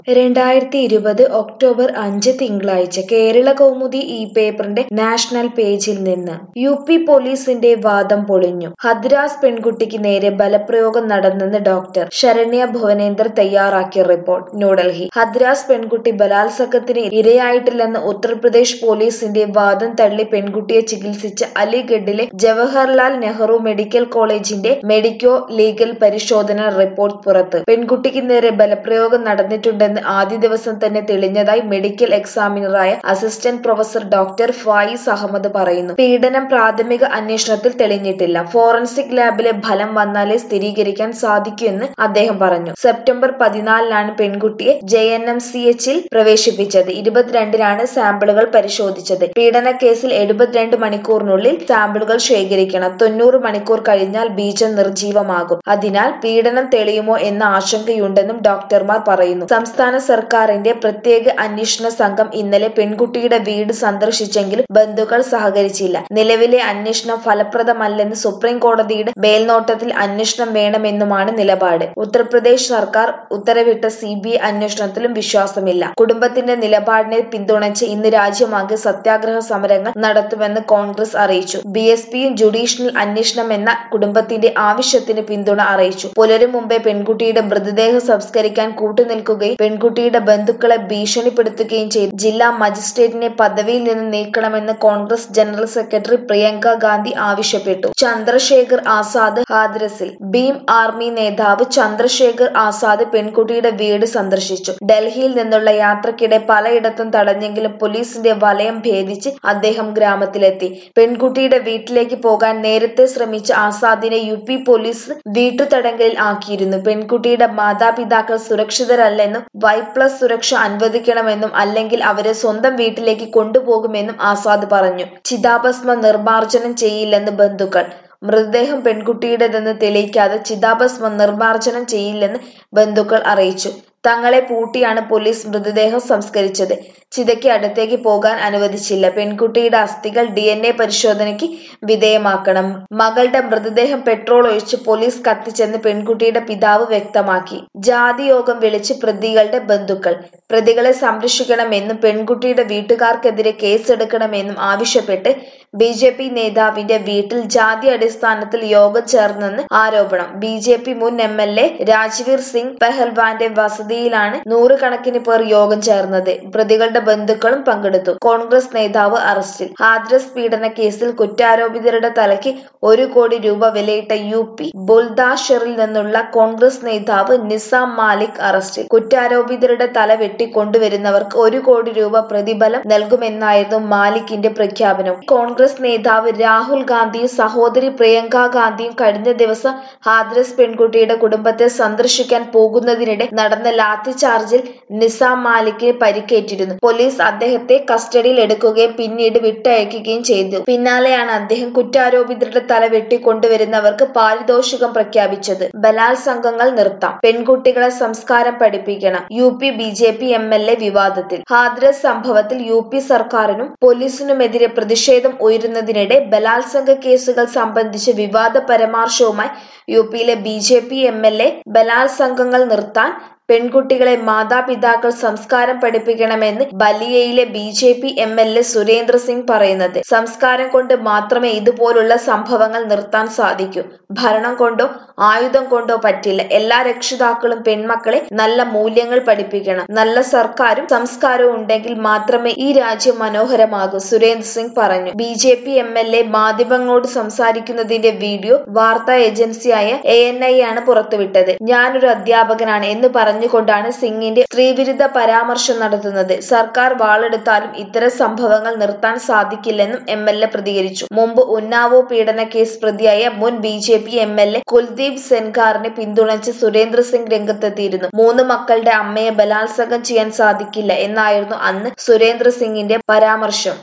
രണ്ടായിരത്തി ഇരുപത് ഒക്ടോബർ അഞ്ച് തിങ്കളാഴ്ച കേരള കൗമുദി ഈ പേപ്പറിന്റെ നാഷണൽ പേജിൽ നിന്ന് യു പി പോലീസിന്റെ വാദം പൊളിഞ്ഞു ഹദ്രാസ് പെൺകുട്ടിക്ക് നേരെ ബലപ്രയോഗം നടന്നെന്ന് ഡോക്ടർ ശരണ്യ ഭുവനേന്ദർ തയ്യാറാക്കിയ റിപ്പോർട്ട് ന്യൂഡൽഹി ഹദ്രാസ് പെൺകുട്ടി ബലാത്സംഗത്തിന് ഇരയായിട്ടില്ലെന്ന് ഉത്തർപ്രദേശ് പോലീസിന്റെ വാദം തള്ളി പെൺകുട്ടിയെ ചികിത്സിച്ച അലിഗഡിലെ ജവഹർലാൽ നെഹ്റു മെഡിക്കൽ കോളേജിന്റെ മെഡിക്കോ ലീഗൽ പരിശോധന റിപ്പോർട്ട് പുറത്ത് പെൺകുട്ടിക്ക് നേരെ ബലപ്രയോഗം നടന്നിട്ടുണ്ടെന്ന് ആദ്യ ദിവസം തന്നെ തെളിഞ്ഞതായി മെഡിക്കൽ എക്സാമിനറായ assistant professor doctor Faiz Ahmad പറയുന്നു പീഡനം പ്രാഥമിക അന്വേഷണത്തിൽ തെളിഞ്ഞിട്ടില്ല ഫോറൻസിക് ലാബിലെ ഫലം വന്നാലേ സ്ഥിരീകരിക്കാൻ സാധിക്കൂ എന്ന് അദ്ദേഹം പറഞ്ഞു സെപ്റ്റംബർ പതിനാലിനാണ് പെൺകുട്ടിയെ ജെ എൻ എം സി എച്ചിൽ പ്രവേശിപ്പിച്ചത് ഇരുപത്തിരണ്ടിനാണ് സാമ്പിളുകൾ പരിശോധിച്ചത് പീഡന കേസിൽ എഴുപത്തിരണ്ട് മണിക്കൂറിനുള്ളിൽ സാമ്പിളുകൾ ശേഖരിക്കണം തൊണ്ണൂറ് മണിക്കൂർ കഴിഞ്ഞാൽ ബീജം നിർജീവമാകും അതിനാൽ പീഡനം തെളിയുമോ എന്ന ആശങ്കയുണ്ടെന്നും ഡോക്ടർമാർ പറയുന്നു സംസ്ഥാന സർക്കാരിന്റെ പ്രത്യേക അന്വേഷണ സംഘം ഇന്നലെ പെൺകുട്ടിയുടെ വീട് സന്ദർശിച്ചെങ്കിലും ബന്ധുക്കൾ സഹകരിച്ചില്ല നിലവിലെ അന്വേഷണം ഫലപ്രദമല്ലെന്ന് സുപ്രീം കോടതിയുടെ മേൽനോട്ടത്തിൽ അന്വേഷണം വേണമെന്നുമാണ് നിലപാട് ഉത്തർപ്രദേശ് സർക്കാർ ഉത്തരവിട്ട സി ബി ഐ അന്വേഷണത്തിലും വിശ്വാസമില്ല കുടുംബത്തിന്റെ നിലപാടിനെ പിന്തുണച്ച് ഇന്ന് രാജ്യമാകെ സത്യാഗ്രഹ സമരങ്ങൾ നടത്തുമെന്ന് കോൺഗ്രസ് അറിയിച്ചു ബി എസ് പിയും ജുഡീഷ്യൽ അന്വേഷണം എന്ന കുടുംബത്തിന്റെ ആവശ്യത്തിന് പിന്തുണ അറിയിച്ചു പുലരും മുമ്പേ പെൺകുട്ടിയുടെ മൃതദേഹം സംസ്കരിക്കാൻ കൂട്ടുനിൽക്കുകയും പെൺകുട്ടിയുടെ ബന്ധുക്കളെ ഭീഷണിപ്പെടുത്തുകയും ചെയ്തു ജില്ലാ മജിസ്ട്രേറ്റിനെ പദവിയിൽ നിന്ന് നീക്കണമെന്ന് Congress general secretary Priyanka Gandhi ആവശ്യപ്പെട്ടു ചന്ദ്രശേഖർ ആസാദ് ഹാദ്രസിൽ ഭീം ആർമി നേതാവ് ചന്ദ്രശേഖർ ആസാദ് പെൺകുട്ടിയുടെ വീട് സന്ദർശിച്ചു ഡൽഹിയിൽ നിന്നുള്ള യാത്രക്കിടെ പലയിടത്തും തടഞ്ഞെങ്കിലും പോലീസിന്റെ വലയം ഭേദിച്ച് അദ്ദേഹം ഗ്രാമത്തിലെത്തി പെൺകുട്ടിയുടെ വീട്ടിലേക്ക് പോകാൻ നേരത്തെ ശ്രമിച്ച ആസാദിനെ യു പി പോലീസ് വീട്ടുതടങ്കലിൽ ആക്കിയിരുന്നു പെൺകുട്ടിയുടെ മാതാപിതാക്കൾ സുരക്ഷിതരല്ലെന്നും വൈ പ്ലസ് സുരക്ഷ അനുവദിക്കണമെന്നും അല്ലെങ്കിൽ അവരെ സ്വന്തം വീട്ടിലേക്ക് കൊണ്ടുപോകുമെന്നും ആസാദ് പറഞ്ഞു ചിതാഭസ്മം നിർമ്മാർജ്ജനം ചെയ്യില്ലെന്ന് ബന്ധുക്കൾ മൃതദേഹം പെൺകുട്ടിയുടേതെന്ന് തെളിയിക്കാതെ ചിതാഭസ്മം നിർമ്മാർജ്ജനം ചെയ്യില്ലെന്ന് ബന്ധുക്കൾ അറിയിച്ചു തങ്ങളെ പൂട്ടിയാണ് പോലീസ് മൃതദേഹം സംസ്കരിച്ചത് ചിതയ്ക്ക് അടുത്തേക്ക് പോകാൻ അനുവദിച്ചില്ല പെൺകുട്ടിയുടെ അസ്ഥികൾ ഡി എൻ എ പരിശോധനയ്ക്ക് വിധേയമാക്കണം മകളുടെ മൃതദേഹം പെട്രോൾ ഒഴിച്ച് പോലീസ് കത്തിച്ചെന്ന് പെൺകുട്ടിയുടെ പിതാവ് വ്യക്തമാക്കി ജാതി യോഗം വിളിച്ച് പ്രതികളുടെ ബന്ധുക്കൾ പ്രതികളെ സംരക്ഷിക്കണമെന്നും പെൺകുട്ടിയുടെ വീട്ടുകാർക്കെതിരെ കേസെടുക്കണമെന്നും ആവശ്യപ്പെട്ട് ബി ജെ പി നേതാവിന്റെ വീട്ടിൽ ജാതി അടിസ്ഥാനത്തിൽ യോഗം ചേർന്നെന്ന് ആരോപണം ബി ജെ പി മുൻ M L A Rajveer Singh പെഹൽവാന്റെ വസതിയിലാണ് നൂറുകണക്കിന് പേർ യോഗം ചേർന്നത് പ്രതികളുടെ ബന്ധുക്കളും പങ്കെടുത്തു കോൺഗ്രസ് നേതാവ് അറസ്റ്റിൽ ഹാദ്രസ് പീഡന കേസിൽ കുറ്റാരോപിതരുടെ തലയ്ക്ക് ഒരു കോടി രൂപ വിലയിട്ട യു പി ബുൽദാഷറിൽ നിന്നുള്ള കോൺഗ്രസ് നേതാവ് നിസാം മാലിക് അറസ്റ്റിൽ കുറ്റാരോപിതരുടെ തല വെട്ടിക്കൊണ്ടുവരുന്നവർക്ക് ഒരു കോടി രൂപ പ്രതിഫലം നൽകുമെന്നായിരുന്നു മാലിക്കിന്റെ പ്രഖ്യാപനം കോൺഗ്രസ് നേതാവ് രാഹുൽ ഗാന്ധിയും സഹോദരി പ്രിയങ്ക ഗാന്ധിയും കഴിഞ്ഞ ദിവസം ഹാദ്രസ് പെൺകുട്ടിയുടെ കുടുംബത്തെ സന്ദർശിക്കാൻ പോകുന്നതിനിടെ നടന്ന ലാത്തി ചാർജിൽ നിസാം മാലിക്കിന് പരിക്കേറ്റിരുന്നു പോലീസ് അദ്ദേഹത്തെ കസ്റ്റഡിയിൽ എടുക്കുകയും പിന്നീട് വിട്ടയക്കുകയും ചെയ്തു പിന്നാലെയാണ് അദ്ദേഹം കുറ്റാരോപിതരുടെ തല വെട്ടിക്കൊണ്ടുവരുന്നവർക്ക് പാരിതോഷികം പ്രഖ്യാപിച്ചത് ബലാത്സംഗങ്ങൾ നിർത്താം പെൺകുട്ടികളെ സംസ്കാരം പഠിപ്പിക്കണം U P B J P M L A വിവാദത്തിൽ ഹാദ്രസ് സംഭവത്തിൽ യു പി സർക്കാരിനും പോലീസിനുമെതിരെ പ്രതിഷേധം ഉയരുന്നതിനിടെ ബലാത്സംഗ കേസുകൾ സംബന്ധിച്ച് വിവാദ പരാമർശവുമായി യു പിയിലെ B J P M L A ബലാത്സംഗങ്ങൾ നിർത്താൻ പെൺകുട്ടികളെ മാതാപിതാക്കൾ സംസ്കാരം പഠിപ്പിക്കണമെന്ന് ബലിയയിലെ B J P M L A Surendra Singh പറയുന്നത് സംസ്കാരം കൊണ്ട് മാത്രമേ ഇതുപോലുള്ള സംഭവങ്ങൾ നിർത്താൻ സാധിക്കൂ ഭരണം കൊണ്ടോ ആയുധം കൊണ്ടോ പറ്റില്ല എല്ലാ രക്ഷിതാക്കളും പെൺമക്കളെ നല്ല മൂല്യങ്ങൾ പഠിപ്പിക്കണം നല്ല സർക്കാരും സംസ്കാരവും ഉണ്ടെങ്കിൽ മാത്രമേ ഈ രാജ്യം മനോഹരമാകൂ സുരേന്ദ്ര സിംഗ് പറഞ്ഞു B J P M L A മാധ്യമങ്ങളോട് സംസാരിക്കുന്നതിന്റെ വീഡിയോ വാർത്താ ഏജൻസിയായ എ എൻ ഐ ആണ് പുറത്തുവിട്ടത് ഞാനൊരു അധ്യാപകനാണ് എന്ന് പറഞ്ഞു പറഞ്ഞുകൊണ്ടാണ് സിംഗിന്റെ സ്ത്രീവിരുദ്ധ പരാമർശം നടത്തുന്നത് സർക്കാർ വാളെടുത്താലും ഇത്തരം സംഭവങ്ങൾ നിർത്താൻ സാധിക്കില്ലെന്നും എം എൽ എ പ്രതികരിച്ചു മുമ്പ് ഉന്നാവോ പീഡന കേസ് പ്രതിയായ മുൻ B J P M L A Kuldeep സെൻകാറിനെ പിന്തുണച്ച് സുരേന്ദ്ര സിംഗ് രംഗത്തെത്തിയിരുന്നു മൂന്ന് മക്കളുടെ അമ്മയെ ബലാത്സംഗം ചെയ്യാൻ സാധിക്കില്ല എന്നായിരുന്നു അന്ന് സുരേന്ദ്ര സിംഗിന്റെ പരാമർശം